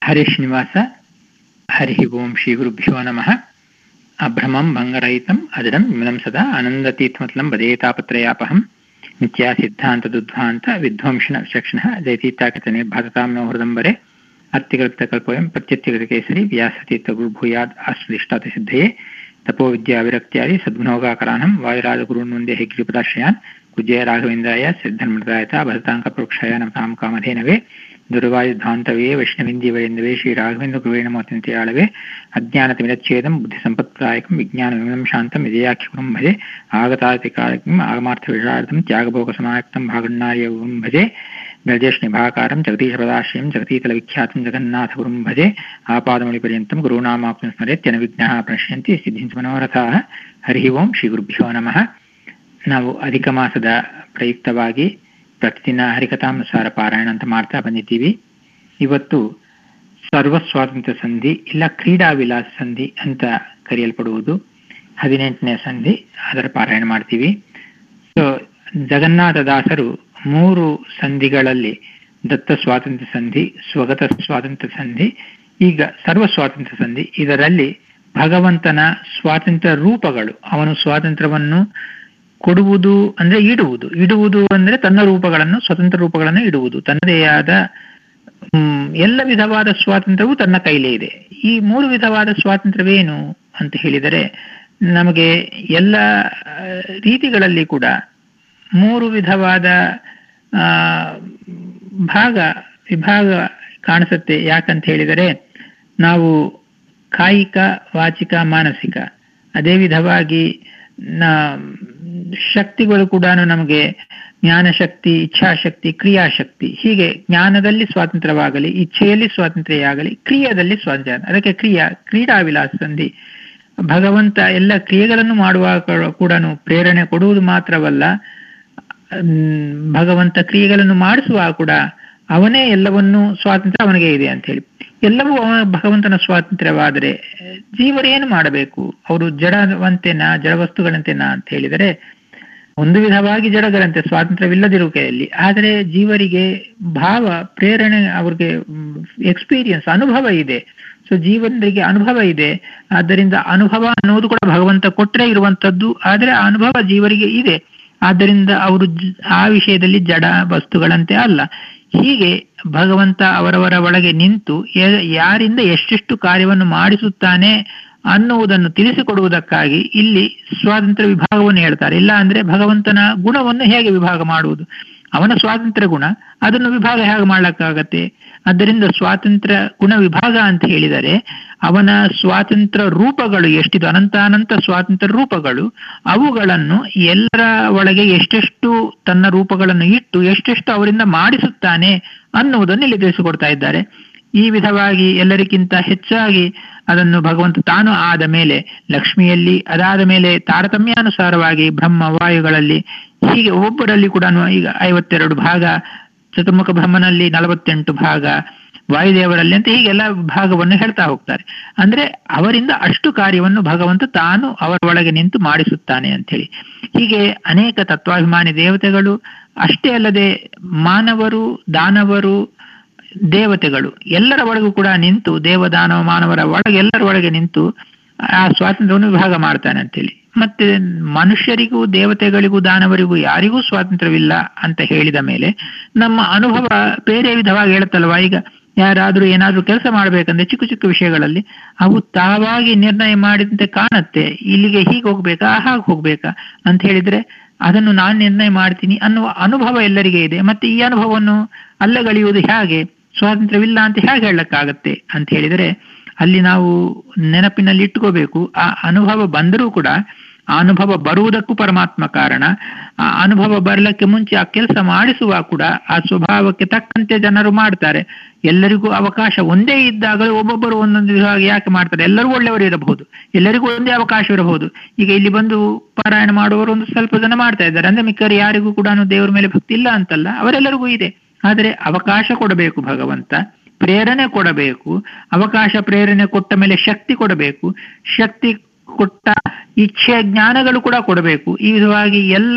ಹರಿಶ್ರೀನಿವಾಸ ಹರಿ ಓಂ ಶ್ರೀ ಗುರುಭ್ಯೋ ನಮಃ ಅಭ್ರಮಂ ಭಂಗರಹಿತಂ ಅಜಡಂ ವಿಮಲಂ ಸದಾ ಆನಂದತೀರ್ಥಮತಲಂ ಬದೇತಾಪತ್ರಯಾಪಹಂ ನಿತ್ಯ ಸಿದ್ಧಾಂತದುದ್ಧಾಂತ ವಿಧ್ವಂಸನ ವಿಚಕ್ಷಣಃ ಜಯತೀರ್ಥಾಕೃತನೆ ಭಾರತಾಂ ನೋ ಹೃದಂಬರೆ ಅತ್ಯಕಲ್ಪತಕಲ್ಪೋಯಂ ಪ್ರತ್ಯತ್ಯಗತಕೇಸರಿ ವ್ಯಾಸತೀರ್ಥ ಗುರುಭೂಯಾದ್ ಆಶ್ರದಿಷ್ಟಾತಸಿದ್ಧಯೇ ತಪೋ ವಿದ್ಯಾವಿರಕ್ತ್ಯಾದಿ ಸದ್ಗುಣೋಗಾಕರಾಣಂ ವಾಯುರಾಜಗುರುನ್ ಮುಂದೆ ಹೆಗ್ರಿಪದಾಶ್ರಯಾನ್ ಕುಜಯ ರಾಘವೇಂದ್ರಾಯ ಸಿದ್ಧನ್ಮೃತಾಯತ ಭರತಾಂಕಪರೋಕ್ಷಾಯ ನಮತಾಂ ಕಾಮಧೇನವೇ ದುರ್ವಾಯುಧಾಂತವೇ ವೈಷ್ಣವಿಂದ್ಯವರೇಂದ್ರವೇ ಶ್ರೀ ರಾಘವೇಂದ್ರ ಗುರುವೇ ನಮೋತ್ಯಂತ್ಯಾಳವೇ ಅಜ್ಞಾನತಿಮಿರಚ್ಛೇದಂ ಬುದ್ಧಿ ಸಂಪತ್ಪ್ರಾಯಕಂ ವಿಜ್ಞಾನ ವಿಮಲಂ ಶಾಂತಂ ವಿಜಯಾಖ್ಯಗುರುಂ ಭಜೆ ಆಗತಾತಿಕಾರಕಂ ಆಗಮಾರ್ಥ ವಿಷಾರ್ಥಂ ತ್ಯಾಗಭೋಗ ಸಮಾಯಕ್ತಂ ಭಾಗಣ್ಣಾರ್ಯಗುರುಂ ಭಜೆ ಗಜೇಶ್ ನಿಭಾಕಾರಂ ಜಗದೀಶಪದಾಶ್ರಯಂ ಜಗತೀತಲ ವಿಖ್ಯಾತಂ ಜಗನ್ನಾಥ ಗುರುಂ ಭಜೆ ಆಪಾದಮೌಳಿಪರ್ಯಂತಂ ಗುರುನಾಮಾಪ್ತಂ ಸ್ಮರೆತ್ಯನ ವಿಘ್ನಃ ಪ್ರಣಶ್ಯಂತಿ ಸಿದ್ಧಿಂಚ ಮನೋರಥಾಃ ಹರಿ ಓಂ ಶ್ರೀ ಗುರುಭ್ಯೋ ನಮಃ ನಾವು ಅಧಿಕ ಮಾಸದ ಪ್ರಯುಕ್ತವಾಗಿ ಪ್ರತಿದಿನ ಹರಿಕಥಾನುಸಾರ ಪಾರಾಯಣ ಅಂತ ಮಾಡ್ತಾ ಬಂದಿದ್ದೀವಿ ಇವತ್ತು ಸರ್ವ ಸ್ವಾತಂತ್ರ್ಯ ಸಂಧಿ ಇಲ್ಲ ಕ್ರೀಡಾ ವಿಲಾಸ ಸಂಧಿ ಅಂತ ಕರೆಯಲ್ಪಡುವುದು ಹದಿನೆಂಟನೇ ಸಂಧಿ ಅದರ ಪಾರಾಯಣ ಮಾಡ್ತೀವಿ ಸೊ ಜಗನ್ನಾಥದಾಸರು ಮೂರು ಸಂಧಿಗಳಲ್ಲಿ ದತ್ತ ಸ್ವಾತಂತ್ರ್ಯ ಸಂಧಿ ಸ್ವಗತ ಸ್ವಾತಂತ್ರ್ಯ ಸಂಧಿ ಈಗ ಸರ್ವ ಸ್ವಾತಂತ್ರ್ಯ ಸಂಧಿ ಇದರಲ್ಲಿ ಭಗವಂತನ ಸ್ವಾತಂತ್ರ್ಯ ರೂಪಗಳು ಅವನು ಸ್ವಾತಂತ್ರ್ಯವನ್ನು ಕೊಡುವುದು ಅಂದ್ರೆ ಇಡುವುದು ಇಡುವುದು ಅಂದ್ರೆ ತನ್ನ ರೂಪಗಳನ್ನು ಸ್ವತಂತ್ರ ರೂಪಗಳನ್ನು ಇಡುವುದು ತನ್ನದೇ ಆದ ಎಲ್ಲ ವಿಧವಾದ ಸ್ವಾತಂತ್ರ್ಯವು ತನ್ನ ಕೈಲೇ ಇದೆ ಈ ಮೂರು ವಿಧವಾದ ಸ್ವಾತಂತ್ರ್ಯವೇನು ಅಂತ ಹೇಳಿದರೆ ನಮಗೆ ಎಲ್ಲ ರೀತಿಗಳಲ್ಲಿ ಕೂಡ ಮೂರು ವಿಧವಾದ ಭಾಗ ವಿಭಾಗ ಕಾಣಿಸುತ್ತೆ ಯಾಕಂತ ಹೇಳಿದರೆ ನಾವು ಕಾಯಿಕ ವಾಚಿಕ ಮಾನಸಿಕ ಅದೇ ವಿಧವಾಗಿ ಶಕ್ತಿಗಳು ಕೂಡ ನಮಗೆ ಜ್ಞಾನಶಕ್ತಿ ಇಚ್ಛಾಶಕ್ತಿ ಕ್ರಿಯಾಶಕ್ತಿ ಹೀಗೆ ಜ್ಞಾನದಲ್ಲಿ ಸ್ವಾತಂತ್ರ್ಯವಾಗಲಿ ಇಚ್ಛೆಯಲ್ಲಿ ಸ್ವಾತಂತ್ರ್ಯ ಆಗಲಿ ಕ್ರಿಯೆಯಲ್ಲಿ ಸ್ವಾತಂತ್ರ್ಯ ಅದಕ್ಕೆ ಕ್ರಿಯಾ ಕ್ರೀಡಾ ವಿಲಾಸ ಸಂಧಿ ಭಗವಂತ ಎಲ್ಲ ಕ್ರಿಯೆಗಳನ್ನು ಮಾಡುವಾಗ ಕೂಡ ಪ್ರೇರಣೆ ಕೊಡುವುದು ಮಾತ್ರವಲ್ಲ ಭಗವಂತ ಕ್ರಿಯೆಗಳನ್ನು ಮಾಡಿಸುವಾಗ ಕೂಡ ಅವನೇ ಎಲ್ಲವನ್ನೂ ಸ್ವಾತಂತ್ರ್ಯ ಅವನಿಗೆ ಇದೆ ಅಂತ ಹೇಳಿ ಎಲ್ಲವೂ ಭಗವಂತನ ಸ್ವಾತಂತ್ರ್ಯವಾದರೆ ಜೀವರೇನು ಮಾಡಬೇಕು ಅವರು ಜಡವಂತೆನಾ ಜಡವಸ್ತುಗಳಂತೆನಾ ಅಂತ ಹೇಳಿದರೆ ಒಂದು ವಿಧವಾಗಿ ಜಡಗಳಂತೆ ಸ್ವಾತಂತ್ರ್ಯವಿಲ್ಲದಿರುವಿಕೆಯಲ್ಲಿ ಆದರೆ ಜೀವರಿಗೆ ಭಾವ ಪ್ರೇರಣೆ ಅವ್ರಿಗೆ ಎಕ್ಸ್ಪೀರಿಯನ್ಸ್ ಅನುಭವ ಇದೆ ಸೊ ಜೀವನರಿಗೆ ಅನುಭವ ಇದೆ ಆದ್ದರಿಂದ ಅನುಭವ ಅನ್ನೋದು ಕೂಡ ಭಗವಂತ ಕೊಟ್ಟರೆ ಇರುವಂತದ್ದು ಆದರೆ ಆ ಅನುಭವ ಜೀವರಿಗೆ ಇದೆ ಆದ್ದರಿಂದ ಅವರು ಆ ವಿಷಯದಲ್ಲಿ ಜಡ ವಸ್ತುಗಳಂತೆ ಅಲ್ಲ ಹೀಗೆ ಭಗವಂತ ಅವರವರ ಒಳಗೆ ನಿಂತು ಯಾರಿಂದ ಎಷ್ಟೆಷ್ಟು ಕಾರ್ಯವನ್ನು ಮಾಡಿಸುತ್ತಾನೆ ಅನ್ನುವುದನ್ನು ತಿಳಿಸಿಕೊಡುವುದಕ್ಕಾಗಿ ಇಲ್ಲಿ ಸ್ವಾತಂತ್ರ್ಯ ವಿಭಾಗವನ್ನು ಹೇಳ್ತಾರೆ ಇಲ್ಲ ಅಂದ್ರೆ ಭಗವಂತನ ಗುಣವನ್ನು ಹೇಗೆ ವಿಭಾಗ ಮಾಡುವುದು ಅವನ ಸ್ವಾತಂತ್ರ್ಯ ಗುಣ ಅದನ್ನು ವಿಭಾಗ ಹೇಗೆ ಮಾಡ್ಲಿಕ್ಕಾಗತ್ತೆ ಆದ್ದರಿಂದ ಸ್ವಾತಂತ್ರ್ಯ ಗುಣ ವಿಭಾಗ ಅಂತ ಹೇಳಿದರೆ ಅವನ ಸ್ವಾತಂತ್ರ್ಯ ರೂಪಗಳು ಎಷ್ಟಿದು ಅನಂತಾನಂತ ಸ್ವಾತಂತ್ರ್ಯ ರೂಪಗಳು ಅವುಗಳನ್ನು ಎಲ್ಲರ ಒಳಗೆ ಎಷ್ಟೆಷ್ಟು ತನ್ನ ರೂಪಗಳನ್ನು ಇಟ್ಟು ಎಷ್ಟೆಷ್ಟು ಅವರಿಂದ ಮಾಡಿಸುತ್ತಾನೆ ಅನ್ನುವುದನ್ನು ಇಲ್ಲಿ ತಿಳಿಸಿಕೊಡ್ತಾ ಇದ್ದಾರೆ ಈ ವಿಧವಾಗಿ ಎಲ್ಲರಿಗಿಂತ ಹೆಚ್ಚಾಗಿ ಅದನ್ನು ಭಗವಂತ ತಾನು ಆದ ಮೇಲೆ ಲಕ್ಷ್ಮಿಯಲ್ಲಿ ಅದಾದ ಮೇಲೆ ತಾರತಮ್ಯಾನುಸಾರವಾಗಿ ಬ್ರಹ್ಮ ವಾಯುಗಳಲ್ಲಿ ಹೀಗೆ ಒಬ್ಬರಲ್ಲಿ ಕೂಡ ಈಗ ಐವತ್ತೆರಡು ಭಾಗ ಚತುರ್ಮುಖ ಬ್ರಹ್ಮನಲ್ಲಿ ನಲವತ್ತೆಂಟು ಭಾಗ ವಾಯುದೇವರಲ್ಲಿ ಅಂತ ಹೀಗೆಲ್ಲ ಭಾಗವನ್ನು ಹೇಳ್ತಾ ಹೋಗ್ತಾರೆ ಅಂದ್ರೆ ಅವರಿಂದ ಅಷ್ಟು ಕಾರ್ಯವನ್ನು ಭಗವಂತ ತಾನು ಅವರ ಒಳಗೆ ನಿಂತು ಮಾಡಿಸುತ್ತಾನೆ ಅಂತ ಹೇಳಿ ಹೀಗೆ ಅನೇಕ ತತ್ವಾಭಿಮಾನಿ ದೇವತೆಗಳು ಅಷ್ಟೇ ಅಲ್ಲದೆ ಮಾನವರು ದಾನವರು ದೇವತೆಗಳು ಎಲ್ಲರ ಒಳಗೂ ಕೂಡ ನಿಂತು ದೇವದಾನವ ಮಾನವರ ಒಳಗೆ ಎಲ್ಲರ ಒಳಗೆ ನಿಂತು ಆ ಸ್ವಾತಂತ್ರ್ಯವನ್ನು ವಿಭಾಗ ಮಾಡ್ತಾನೆ ಅಂತೇಳಿ ಮತ್ತೆ ಮನುಷ್ಯರಿಗೂ ದೇವತೆಗಳಿಗೂ ದಾನವರಿಗೂ ಯಾರಿಗೂ ಸ್ವಾತಂತ್ರ್ಯವಿಲ್ಲ ಅಂತ ಹೇಳಿದ ಮೇಲೆ ನಮ್ಮ ಅನುಭವ ಬೇರೆ ವಿಧವಾಗಿ ಹೇಳುತ್ತಲ್ವಾ ಈಗ ಯಾರಾದ್ರೂ ಏನಾದ್ರೂ ಕೆಲಸ ಮಾಡ್ಬೇಕಂದ್ರೆ ಚಿಕ್ಕ ಚಿಕ್ಕ ವಿಷಯಗಳಲ್ಲಿ ಅವು ತಾವಾಗಿ ನಿರ್ಣಯ ಮಾಡಿದಂತೆ ಕಾಣುತ್ತೆ ಇಲ್ಲಿಗೆ ಹೀಗೆ ಹೋಗ್ಬೇಕಾ ಹಾಗೆ ಹೋಗ್ಬೇಕಾ ಅಂತ ಹೇಳಿದ್ರೆ ಅದನ್ನು ನಾನು ನಿರ್ಣಯ ಮಾಡ್ತೀನಿ ಅನ್ನುವ ಅನುಭವ ಎಲ್ಲರಿಗೆ ಇದೆ ಮತ್ತೆ ಈ ಅನುಭವವನ್ನು ಅಲ್ಲಗಳೆಯುವುದು ಹೇಗೆ ಸ್ವಾತಂತ್ರ್ಯವಿಲ್ಲ ಅಂತ ಹೇಗೆ ಹೇಳಕ್ಕಾಗತ್ತೆ ಅಂತ ಹೇಳಿದರೆ ಅಲ್ಲಿ ನಾವು ನೆನಪಿನಲ್ಲಿ ಇಟ್ಕೋಬೇಕು ಆ ಅನುಭವ ಬಂದರೂ ಕೂಡ ಆ ಅನುಭವ ಬರುವುದಕ್ಕೂ ಪರಮಾತ್ಮ ಕಾರಣ ಆ ಅನುಭವ ಬರಲಿಕ್ಕೆ ಮುಂಚೆ ಆ ಕೆಲಸ ಮಾಡಿಸುವ ಕೂಡ ಆ ಸ್ವಭಾವಕ್ಕೆ ತಕ್ಕಂತೆ ಜನರು ಮಾಡ್ತಾರೆ ಎಲ್ಲರಿಗೂ ಅವಕಾಶ ಒಂದೇ ಇದ್ದಾಗಲೂ ಒಬ್ಬೊಬ್ಬರು ಒಂದೊಂದು ವಿಧವಾಗ ಯಾಕೆ ಮಾಡ್ತಾರೆ ಎಲ್ಲರೂ ಒಳ್ಳೆಯವರು ಇರಬಹುದು ಎಲ್ಲರಿಗೂ ಒಂದೇ ಅವಕಾಶ ಇರಬಹುದು ಈಗ ಇಲ್ಲಿ ಬಂದು ಪಾರಾಯಣ ಮಾಡುವವರು ಒಂದು ಸ್ವಲ್ಪ ಜನ ಮಾಡ್ತಾ ಇದ್ದಾರೆ ಅಂದ್ರೆ ಮಿಕ್ಕರು ಯಾರಿಗೂ ಕೂಡ ದೇವರ ಮೇಲೆ ಭಕ್ತಿ ಇಲ್ಲ ಅಂತಲ್ಲ ಅವರೆಲ್ಲರಿಗೂ ಇದೆ ಆದರೆ ಅವಕಾಶ ಕೊಡಬೇಕು ಭಗವಂತ ಪ್ರೇರಣೆ ಕೊಡಬೇಕು ಅವಕಾಶ ಪ್ರೇರಣೆ ಕೊಟ್ಟ ಮೇಲೆ ಶಕ್ತಿ ಕೊಡಬೇಕು ಶಕ್ತಿ ಕೊಟ್ಟ ಇಚ್ಛೆ ಜ್ಞಾನಗಳು ಕೂಡ ಕೊಡಬೇಕು ಈ ವಿಧವಾಗಿ ಎಲ್ಲ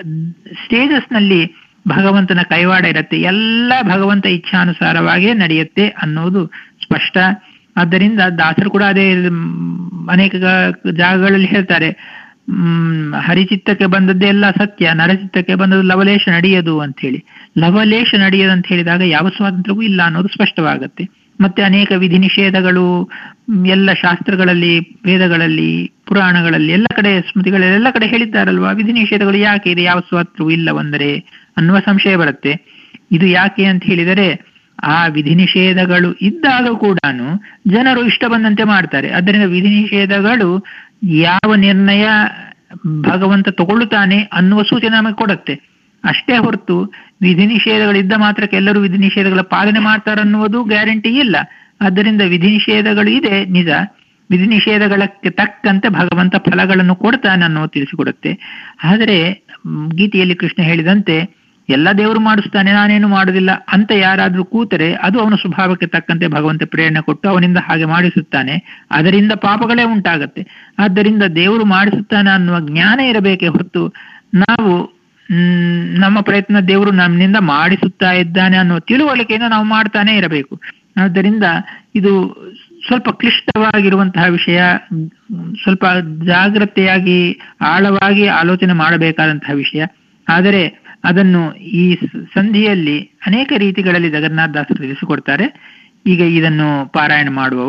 ಸ್ಟೇಜಸ್ ನಲ್ಲಿ ಭಗವಂತನ ಕೈವಾಡ ಇರುತ್ತೆ ಎಲ್ಲ ಭಗವಂತ ಇಚ್ಛಾನುಸಾರವಾಗಿಯೇ ನಡೆಯುತ್ತೆ ಅನ್ನೋದು ಸ್ಪಷ್ಟ ಆದ್ದರಿಂದ ದಾಸರು ಕೂಡ ಅದೇ ಮ್, ಅನೇಕ ಗ- ಜಾಗಗಳಲ್ಲಿ ಹೇಳ್ತಾರೆ ಹ್ಮ್ ಹರಿಚಿತ್ತಕ್ಕೆ ಬಂದದ್ದೇ ಎಲ್ಲ ಸತ್ಯ ನರಚಿತ್ತಕ್ಕೆ ಬಂದದ್ದು ಲವಲೇಶ ನಡೆಯದು ಅಂತ ಹೇಳಿ ಲವಲೇಶ ನಡೆಯದು ಅಂತ ಹೇಳಿದಾಗ ಯಾವ ಸ್ವಾತಂತ್ರ್ಯವೂ ಇಲ್ಲ ಅನ್ನೋದು ಸ್ಪಷ್ಟವಾಗುತ್ತೆ ಮತ್ತೆ ಅನೇಕ ವಿಧಿ ನಿಷೇಧಗಳು ಮ್, ಎಲ್ಲ ಶಾಸ್ತ್ರಗಳಲ್ಲಿ ವೇದಗಳಲ್ಲಿ ಪುರಾಣಗಳಲ್ಲಿ ಎಲ್ಲ ಕಡೆ ಸ್ಮೃತಿಗಳಲ್ಲಿ ಎಲ್ಲ ಕಡೆ ಹೇಳಿದ್ದಾರಲ್ವಾ ವಿಧಿ ನಿಷೇಧಗಳು ಯಾಕೆ ಇದೆ ಯಾವ ಸ್ವಾತಂತ್ರ್ಯವೂ ಇಲ್ಲವಂದರೆ ಅನ್ನುವ ಸಂಶಯ ಬರುತ್ತೆ ಇದು ಯಾಕೆ ಅಂತ ಹೇಳಿದರೆ ಆ ವಿಧಿ ನಿಷೇಧಗಳು ಇದ್ದಾಗ ಕೂಡ ಜನರು ಇಷ್ಟ ಬಂದಂತೆ ಮಾಡ್ತಾರೆ ಆದ್ದರಿಂದ ವಿಧಿ ನಿಷೇಧಗಳು ಯಾವ ನಿರ್ಣಯ ಭಗವಂತ ತಗೊಳ್ಳುತ್ತಾನೆ ಅನ್ನುವ ಸೂಚನೆ ನಮಗೆ ಕೊಡುತ್ತೆ ಅಷ್ಟೇ ಹೊರತು ವಿಧಿ ನಿಷೇಧಗಳಿದ್ದ ಮಾತ್ರಕ್ಕೆ ಎಲ್ಲರೂ ವಿಧಿ ನಿಷೇಧಗಳ ಪಾಲನೆ ಮಾಡ್ತಾರನ್ನುವುದು ಗ್ಯಾರಂಟಿ ಇಲ್ಲ ಆದ್ದರಿಂದ ವಿಧಿ ನಿಷೇಧಗಳು ಇದೆ ನಿಜ ವಿಧಿ ನಿಷೇಧಗಳಕ್ಕೆ ತಕ್ಕಂತೆ ಭಗವಂತ ಫಲಗಳನ್ನು ಕೊಡ್ತಾನೆ ಅನ್ನೋದು ತಿಳಿಸಿಕೊಡುತ್ತೆ ಆದರೆ ಮ್, ಗೀತೆಯಲ್ಲಿ ಕೃಷ್ಣ ಹೇಳಿದಂತೆ ಎಲ್ಲ ದೇವರು ಮಾಡಿಸ್ತಾನೆ ನಾನೇನು ಮಾಡುದಿಲ್ಲ ಅಂತ ಯಾರಾದ್ರೂ ಕೂತರೆ ಅದು ಅವನ ಸ್ವಭಾವಕ್ಕೆ ತಕ್ಕಂತೆ ಭಗವಂತ ಪ್ರೇರಣೆ ಕೊಟ್ಟು ಅವನಿಂದ ಹಾಗೆ ಮಾಡಿಸುತ್ತಾನೆ ಅದರಿಂದ ಪಾಪಗಳೇ ಉಂಟಾಗತ್ತೆ ಆದ್ದರಿಂದ ದೇವರು ಮಾಡಿಸುತ್ತಾನೆ ಅನ್ನುವ ಜ್ಞಾನ ಇರಬೇಕೇ ಹೊರತು ನಾವು ಮ್, ನಮ್ಮ ಪ್ರಯತ್ನ ದೇವರು ನಮ್ಮಿಂದ ಮಾಡಿಸುತ್ತಾ ಇದ್ದಾನೆ ಅನ್ನುವ ತಿಳುವಳಿಕೆಯಿಂದ ನಾವು ಮಾಡ್ತಾನೆ ಇರಬೇಕು ಆದ್ದರಿಂದ ಇದು ಸ್ವಲ್ಪ ಕ್ಲಿಷ್ಟವಾಗಿರುವಂತಹ ವಿಷಯ ಮ್, ಸ್ವಲ್ಪ ಜಾಗ್ರತೆಯಾಗಿ ಆಳವಾಗಿ ಆಲೋಚನೆ ಮಾಡಬೇಕಾದಂತಹ ವಿಷಯ ಆದರೆ ಅದನ್ನು ಈ ಸ- ಸಂಧಿಯಲ್ಲಿ ಅನೇಕ ರೀತಿಗಳಲ್ಲಿ ಜಗನ್ನಾಥ ದಾಸರು ತಿಳಿಸಿಕೊಡ್ತಾರೆ ಈಗ ಇದನ್ನು ಪಾರಾಯಣ ಮಾಡುವ